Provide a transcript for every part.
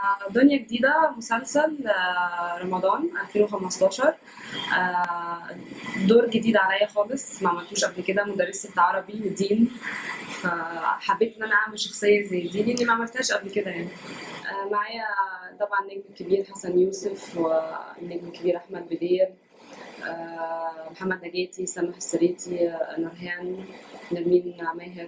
دنيا جديدة مسلسل آه، رمضان 2015 آه، دور جديد عليا خالص ما عملتوش قبل كده مدرسة عربي ودين فحبيت ان انا اعمل شخصية زي دي لاني ما عملتهاش قبل كده يعني آه، معايا طبعا النجم الكبير حسن يوسف والنجم الكبير احمد بدير آه، محمد نجاتي سامح السريتي آه، نورهان نرمين ماهر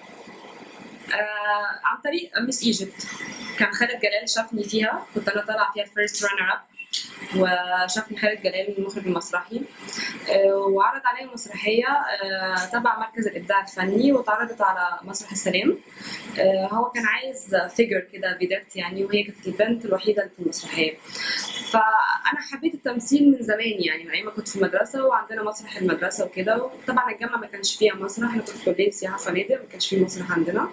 آه، عن طريق ميس ايجيبت كان خالد جلال شافني فيها كنت انا طالعه فيها الفيرست رانر اب وشافني خالد جلال المخرج المسرحي آه، وعرض عليا مسرحيه آه، تبع مركز الابداع الفني واتعرضت على مسرح السلام آه، هو كان عايز فيجر كده فيدات يعني وهي كانت البنت الوحيده اللي في المسرحيه فانا حبيت التمثيل من زمان يعني من ايام ما كنت في المدرسه وعندنا مسرح المدرسه وكده وطبعا الجامعه ما كانش فيها مسرح انا كنت في كليه سياحه فنادق ما كانش فيه مسرح عندنا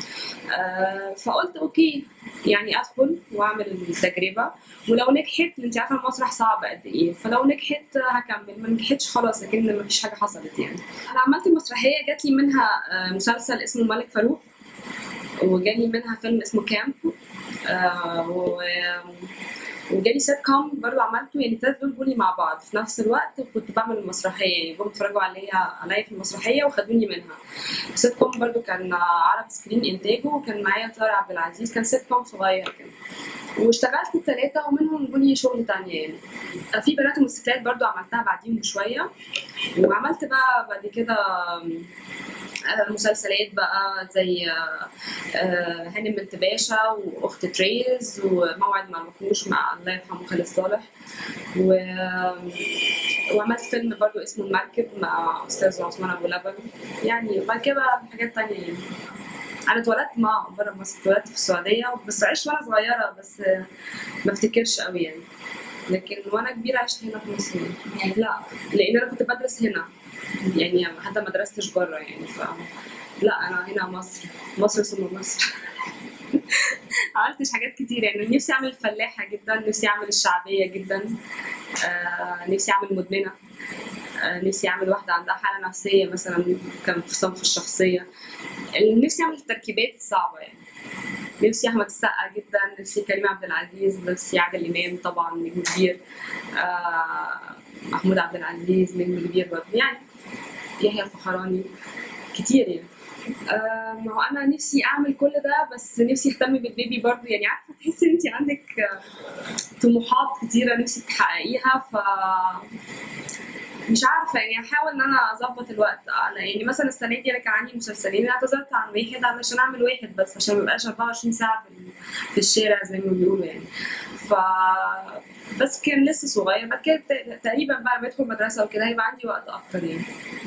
آه، فقلت اوكي يعني ادخل واعمل التجربه ولو نجحت انت عارفه المسرح صعب قد ايه فلو نجحت هكمل ما نجحتش خلاص لكن ما فيش حاجه حصلت يعني انا عملت مسرحيه جات لي منها آه، مسلسل اسمه الملك فاروق وجالي منها فيلم اسمه كامب آه، و- وجالي سيت كوم برضه عملته يعني التلات دول جولي مع بعض في نفس الوقت كنت بعمل المسرحيه يعني جم اتفرجوا عليا عليا في المسرحيه وخدوني منها سيت كوم برضه كان عرب سكرين انتاجه وكان معايا طارق عبد العزيز كان سيت كوم صغير كده واشتغلت التلاتة ومنهم جولي شغل تانية يعني في بنات وموتوسيكلات برضو عملتها بعديهم بشوية وعملت بقى بعد كده آه، مسلسلات بقى زي آه، آه، هانم بنت باشا واخت تريز وموعد مع الوحوش مع الله يرحمه خالد صالح و... وعملت فيلم برضو اسمه المركب مع استاذ عثمان ابو لبن يعني وبعد كده بقى حاجات تانية يعني انا اتولدت مع بره مصر اتولدت في السعوديه بس عشت وانا صغيره بس آه، ما افتكرش قوي يعني لكن وانا كبيره عشت هنا في مصر يعني لا لان انا كنت بدرس هنا يعني حتى ما درستش بره يعني ف لا انا هنا مصر مصر ثم مصر عملتش حاجات كتير يعني نفسي اعمل فلاحه جدا نفسي اعمل الشعبيه جدا آه نفسي اعمل مدمنه آه نفسي اعمل واحده عندها حاله نفسيه مثلا كان في صنف الشخصيه نفسي اعمل التركيبات الصعبه يعني نفسي احمد السقا جدا نفسي كريم عبد العزيز نفسي عادل امام طبعا نجم كبير آه محمود عبد العزيز نجم كبير برضه يعني يحيى الفخراني كتير يعني آه ما هو انا نفسي اعمل كل ده بس نفسي اهتم بالبيبي برضه يعني عارفه تحسي ان انت عندك آه، طموحات كتيره نفسي تحققيها ف مش عارفه يعني هحاول ان انا اظبط الوقت انا يعني مثلا السنه دي انا كان عندي مسلسلين انا اعتذرت عن واحد علشان اعمل واحد بس عشان ما يبقاش 24 ساعه في ال- في الشارع زي ما بيقولوا يعني ف بس كان لسه صغير بعد كده ت- تقريبا بقى لما ادخل مدرسه وكده هيبقى عندي وقت اكتر يعني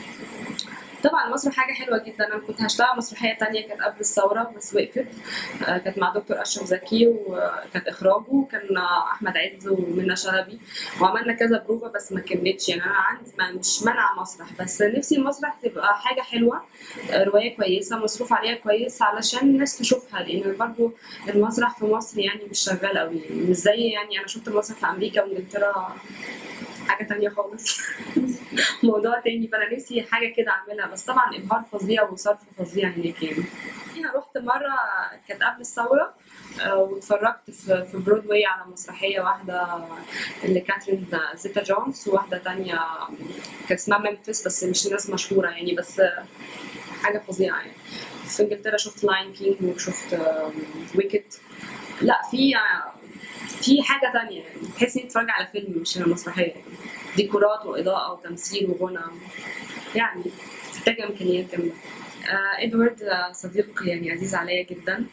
طبعا المسرح حاجة حلوة جدا أنا كنت هشتغل مسرحية تانية كانت قبل الثورة بس وقفت آه، كانت مع دكتور أشرف زكي وكانت إخراجه وكان أحمد عز ومنى شلبي وعملنا كذا بروفة بس ما كملتش يعني أنا عندي ما مش منع مسرح بس نفسي المسرح تبقى حاجة حلوة آه، رواية كويسة مصروف عليها كويس علشان الناس تشوفها لأن برضو المسرح في مصر يعني مش شغال قوي يعني مش زي يعني أنا شفت المسرح في أمريكا وإنجلترا حاجة تانية خالص موضوع تاني فانا نفسي حاجه كده اعملها بس طبعا ابهار فظيع وصرف فظيع هناك يعني أنا رحت مره كانت قبل الثوره آه، واتفرجت في في برودواي على مسرحيه واحده اللي كاترين زيتا جونز وواحده تانية كانت اسمها ممفيس بس مش ناس مشهوره يعني بس حاجه فظيعه يعني في انجلترا شفت لاين كينج وشفت ويكت لا في في حاجه تانية يعني تحس انك بتتفرج على فيلم مش على مسرحيه يعني ديكورات واضاءه وتمثيل وغنى يعني محتاجه امكانيات كامله آه ادوارد آه، صديق يعني عزيز عليا جدا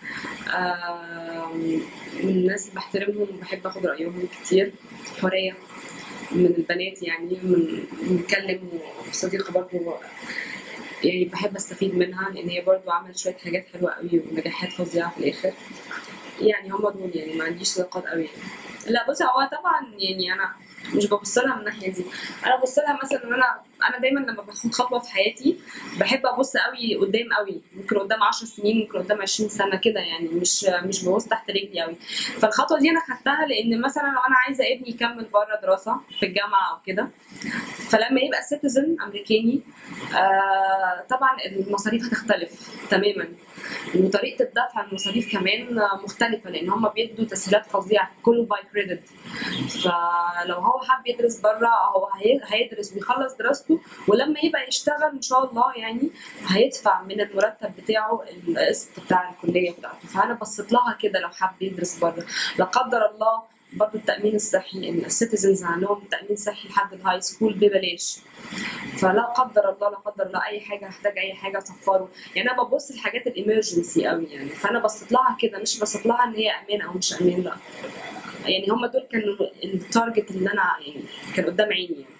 آه من الناس اللي بحترمهم وبحب اخد رايهم كتير حوريه من البنات يعني من بنتكلم وصديقه برضو يعني بحب استفيد منها لان هي برضو عملت شويه حاجات حلوه قوي ونجاحات فظيعه في الاخر يعني هم دول يعني ما عنديش صداقات قوي يعني. لا بصي هو طبعا يعني انا مش ببص لها من الناحيه دي انا ببص لها مثلا ان انا انا دايما لما باخد خطوه في حياتي بحب ابص قوي قدام قوي ممكن قدام 10 سنين ممكن قدام 20 سنه كده يعني مش مش ببص تحت رجلي قوي فالخطوه دي انا خدتها لان مثلا لو انا عايزه ابني يكمل بره دراسه في الجامعه او كده فلما يبقى سيتيزن امريكاني آه طبعا المصاريف هتختلف تماما وطريقه الدفع المصاريف كمان مختلفه لان هم بيدوا تسهيلات فظيعه كله باي كريدت فلو هو حب يدرس بره هو هي- هيدرس ويخلص دراسته ولما يبقى يشتغل ان شاء الله يعني هيدفع من المرتب بتاعه القسط بتاع الكليه بتاعته فانا بصيت لها كده لو حب يدرس بره لا قدر الله برضه التامين الصحي ان السيتيزنز عندهم تامين صحي لحد الهاي سكول ببلاش فلا قدر الله لا قدر الله اي حاجه هحتاج اي حاجه اصفره يعني انا ببص للحاجات الامرجنسي قوي يعني فانا بصيت لها كده مش بصيت لها ان هي امان او مش امان لا يعني هم دول كانوا التارجت اللي انا يعني كان قدام عيني يعني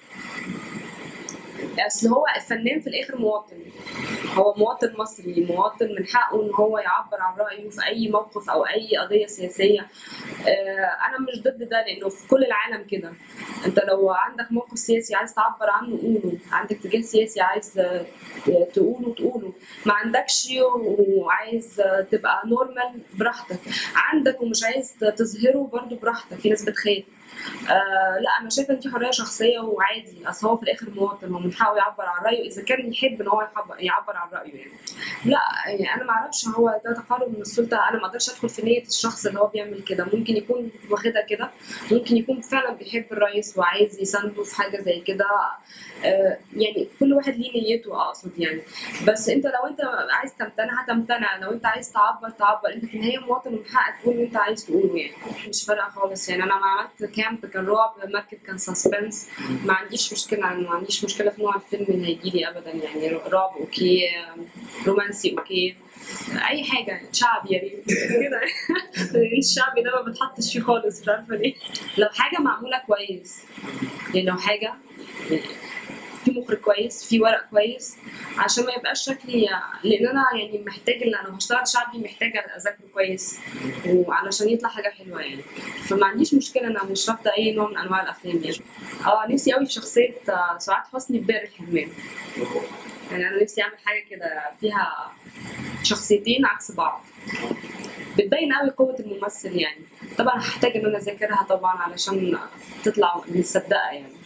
اصل هو الفنان في الاخر مواطن هو مواطن مصري مواطن من حقه ان هو يعبر عن رايه في اي موقف او اي قضيه سياسيه آه، انا مش ضد ده لانه في كل العالم كده انت لو عندك موقف سياسي عايز تعبر عنه قوله عندك اتجاه سياسي عايز آه، تقوله تقوله ما عندكش وعايز آه، تبقى نورمال براحتك عندك ومش عايز تظهره برضو براحتك في ناس بتخاف آه لا انا شايفه ان دي حريه شخصيه وعادي اصل هو في الاخر مواطن هو من حقه يعبر عن رايه اذا كان يحب ان هو يعبر, يعبر عن رايه يعني لا يعني انا ما اعرفش هو ده تقارب من السلطه انا ما اقدرش ادخل في نيه الشخص اللي هو بيعمل كده ممكن يكون واخدها كده ممكن يكون فعلا بيحب الرئيس وعايز يسانده في حاجه زي كده آه يعني كل واحد ليه نيته اقصد يعني بس انت لو انت عايز تمتنع هتمتنع لو انت عايز تعبر تعبر انت في النهايه مواطن ومن حقك تقول اللي انت عايز تقوله يعني مش فارقه خالص يعني انا ما عملت كامب كان رعب مركب كان سسبنس ما عنديش مشكله ما عنديش مشكله في نوع الفيلم اللي هيجي لي ابدا يعني رعب اوكي رومانسي اوكي اي حاجه شعبي يا ريت كده الشعبي ده ما بتحطش فيه خالص مش عارفه ليه لو حاجه معموله كويس يعني لو حاجه في مخرج كويس في ورق كويس عشان ما يبقاش شكلي لان انا يعني محتاج ان انا هشتغل شعبي محتاج اذاكره كويس وعلشان يطلع حاجه حلوه يعني فما عنديش مشكله انا مش رافضه اي نوع من انواع الافلام يعني اه نفسي قوي في شخصيه آه، سعاد حسني في بئر الحرمان يعني انا نفسي اعمل حاجه كده فيها شخصيتين عكس بعض بتبين قوي قوه الممثل يعني طبعا هحتاج ان انا اذاكرها طبعا علشان تطلع مصدقه يعني